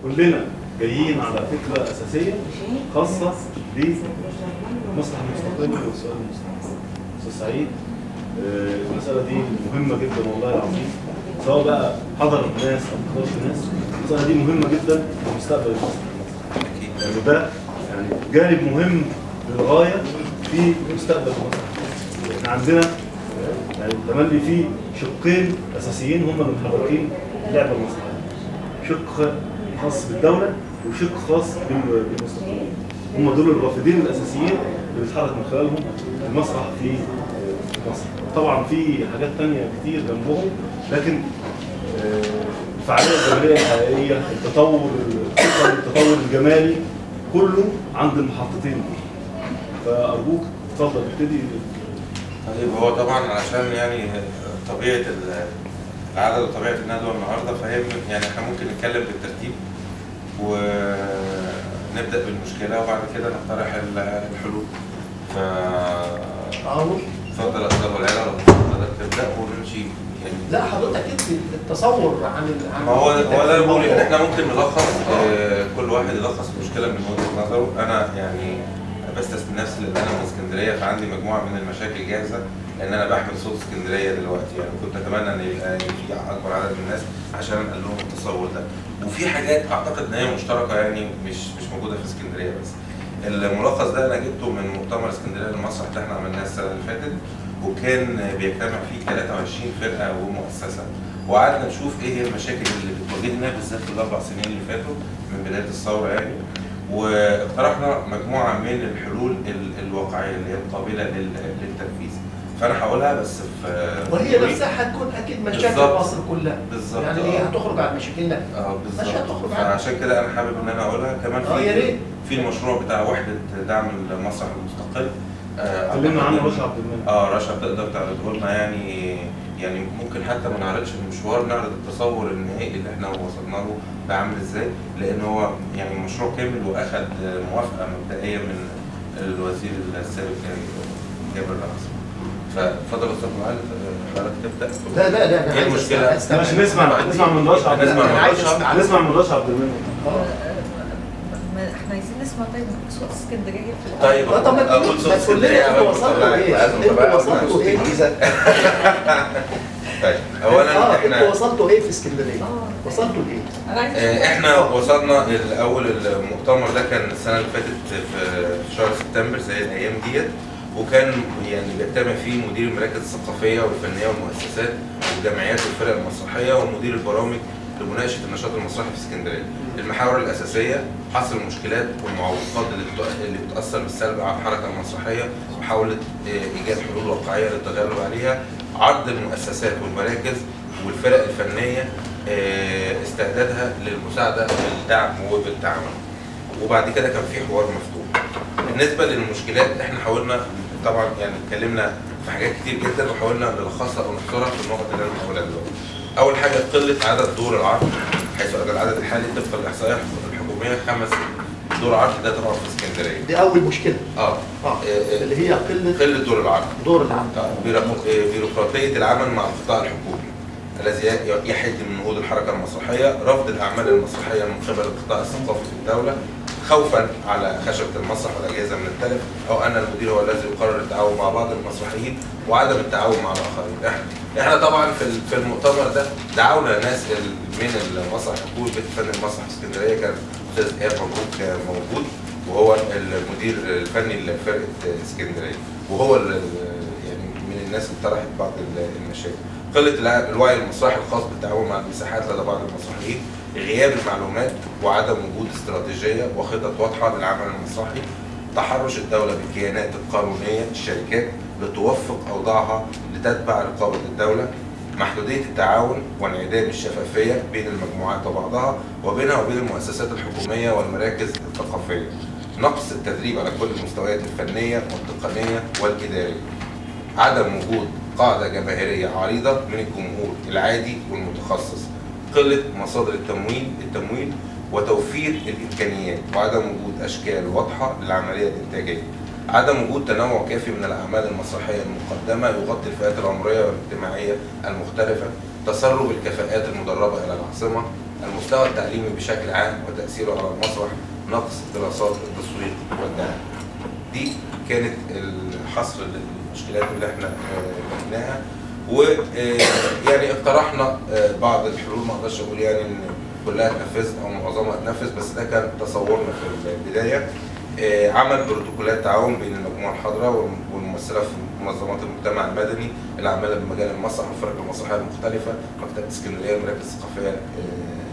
كلنا جايين على فكره اساسيه خاصه بمسرح المستقل والسؤال المستقل استاذ سعيد آه، المساله دي مهمه جدا والله العظيم سواء بقى حضر الناس او ما حضرش الناس المساله دي مهمه جدا لمستقبل المسرح المصري يعني ده يعني جانب مهم للغايه في مستقبل المسرح احنا عندنا آه، يعني تملي في شقين اساسيين هم اللي محركين اللعبه المسرحيه شق خاص بالدوله وشق خاص بال- بالمستقلين هم دول الرافدين الاساسيين اللي بيتحرك من خلالهم المسرح في آه، مصر طبعا في حاجات تانية كتير جنبهم لكن آه، الفعاليه الجماليه الحقيقيه التطور الفكر التطور الجمالي كله عند المحطتين دول فارجوك اتفضل ابتدي طيب هو طبعا علشان يعني طبيعه ال- العدد وطبيعه الندوه النهارده فهي يعني احنا ممكن نتكلم بالترتيب ونبدا بالمشكله وبعد كده نقترح ال- الحلول. ف تعاون اتفضل يا استاذ والعيله لو حضرتك تبدا ونمشي يعني لا حضرتك ادي التصور عن ال- عن ما هو هو ده اللي بقول ان الموضوع. احنا ممكن نلخص آه، كل واحد يلخص المشكله من وجهه نظره انا يعني بستثني نفسي لان انا من اسكندريه فعندي مجموعه من المشاكل جاهزه لان انا بحمل صوت اسكندريه دلوقتي يعني كنت اتمنى ان يبقى في اكبر عدد من الناس عشان انقل لهم التصور ده وفي حاجات اعتقد ان هي مشتركه يعني مش مش موجوده في اسكندريه بس الملخص ده انا جبته من مؤتمر اسكندريه للمسرح اللي احنا عملناه السنه اللي فاتت وكان بيجتمع فيه 23 فرقه ومؤسسه وقعدنا نشوف ايه هي المشاكل اللي بتواجهنا بالذات في الاربع سنين اللي فاتوا من بدايه الثوره يعني واقترحنا مجموعه من الحلول ال- الواقعيه اللي هي قابله لل- للتنفيذ فانا هقولها بس في وهي نفسها هتكون اكيد مشاكل بالظبط. مصر كلها بالظبط يعني آه. هي هتخرج عن مشاكلنا اه مش بالظبط هتخرج عنها. فعشان كده انا حابب ان انا اقولها كمان اه يا في ريت في المشروع بتاع وحده دعم المسرح المستقل آه، اتكلمنا أعتقد عنه إن- رشا عبد المنعم اه رشا تقدر تعرضه لنا يعني يعني ممكن حتى ما نعرضش المشوار نعرض التصور النهائي اللي احنا وصلنا له ده عامل ازاي لان هو يعني مشروع كامل واخد موافقه مبدئيه من الوزير السابق جابر العاصم فاتفضل يا استاذ معاذ حضرتك تبدا لا لا لا أنا ايه عايز المشكله؟ أستمع- ماشي نسمع نسمع من رشا عبد نسمع المنعم من أنا عايز رشا. أسمع. نسمع من رشا عبد المنعم آه. ما احنا عايزين نسمع طيب صوت اسكندريه في الأول. طيب آه، طب ما اقول تقول- صوت ما تقول لنا اسكندريه انتوا أول وصلتوا مرة. ايه؟ لازم انتوا طبعاً وصلتوا صوت ايه؟ الجيزة. طيب اه اولا انتوا احنا وصلتوا ايه في اسكندريه؟ اه وصلتوا لايه؟ انا عايزه آه، احنا وصلنا الاول المؤتمر ده كان السنه اللي فاتت في شهر سبتمبر زي الايام ديت وكان يعني بيجتمع فيه مدير المراكز الثقافيه والفنيه والمؤسسات والجمعيات والفرق المسرحيه ومدير البرامج لمناقشه النشاط المسرحي في اسكندريه. المحاور الاساسيه حصر المشكلات والمعوقات اللي بتؤ- اللي بتاثر بالسلب على الحركه المسرحيه محاوله آه، ايجاد حلول واقعيه للتغلب عليها عرض المؤسسات والمراكز والفرق الفنيه آه، استعدادها للمساعده بالدعم وبالتعاون وبعد كده كان في حوار مفتوح بالنسبه للمشكلات احنا حاولنا طبعا يعني اتكلمنا في حاجات كتير جدا وحاولنا نلخصها او نحصرها في النقط اللي انا هقولها دلوقتي اول حاجه قله عدد دور العرض حيث ان العدد الحالي طبقا للاحصائيه الحكوميه خمس دور عرض ده طبعا في اسكندريه دي اول مشكله اه اه آه، اللي هي قله قله دور العرض دور العام آه، بيرق- آه، بيروقراطية العمل مع القطاع الحكومي الذي ي- يحد من نهوض الحركة المسرحية رفض الأعمال المسرحية من قبل القطاع الثقافي في الدولة خوفا على خشبة المسرح والأجهزة من التلف أو أن المدير هو الذي يقرر التعاون مع بعض المسرحيين وعدم التعاون مع الآخرين إحنا- احنا طبعا في ال- في المؤتمر ده دعونا ناس ال- من المسرح الحكومي بيت فن المسرح في اسكندريه كان استاذ ايهاب مبروك موجود وهو المدير الفني لفرقه اسكندريه وهو ال- يعني من الناس اللي طرحت بعض ال- المشاكل قله الع- الوعي المسرحي الخاص بالتعاون مع المساحات لدى بعض المسرحيين غياب المعلومات وعدم وجود استراتيجيه وخطط واضحه للعمل المسرحي تحرش الدولة بالكيانات القانونية الشركات لتوفق أوضاعها لتتبع رقابة الدولة محدودية التعاون وانعدام الشفافية بين المجموعات وبعضها وبينها وبين المؤسسات الحكومية والمراكز الثقافية نقص التدريب على كل المستويات الفنية والتقنية والإدارية عدم وجود قاعدة جماهيرية عريضة من الجمهور العادي والمتخصص قلة مصادر التمويل التمويل وتوفير الإمكانيات وعدم وجود أشكال واضحة للعملية الإنتاجية عدم وجود تنوع كافي من الأعمال المسرحية المقدمة يغطي الفئات العمرية والاجتماعية المختلفة تسرب الكفاءات المدربة إلى العاصمة المستوى التعليمي بشكل عام وتاثيره على المسرح نقص دراسات التسويق والدعايه دي كانت الحصر للمشكلات اللي احنا آه، لقيناها ويعني اقترحنا آه، بعض الحلول ما اقدرش اقول يعني ان كلها اتنفذت او معظمها اتنفذ بس ده كان تصورنا في البدايه آه، عمل بروتوكولات تعاون بين المجموعه الحاضره والممثله في منظمات المجتمع المدني العامله بمجال المسرح والفرق المسرحيه المختلفه مكتبه اسكندريه المراكز الثقافيه آه،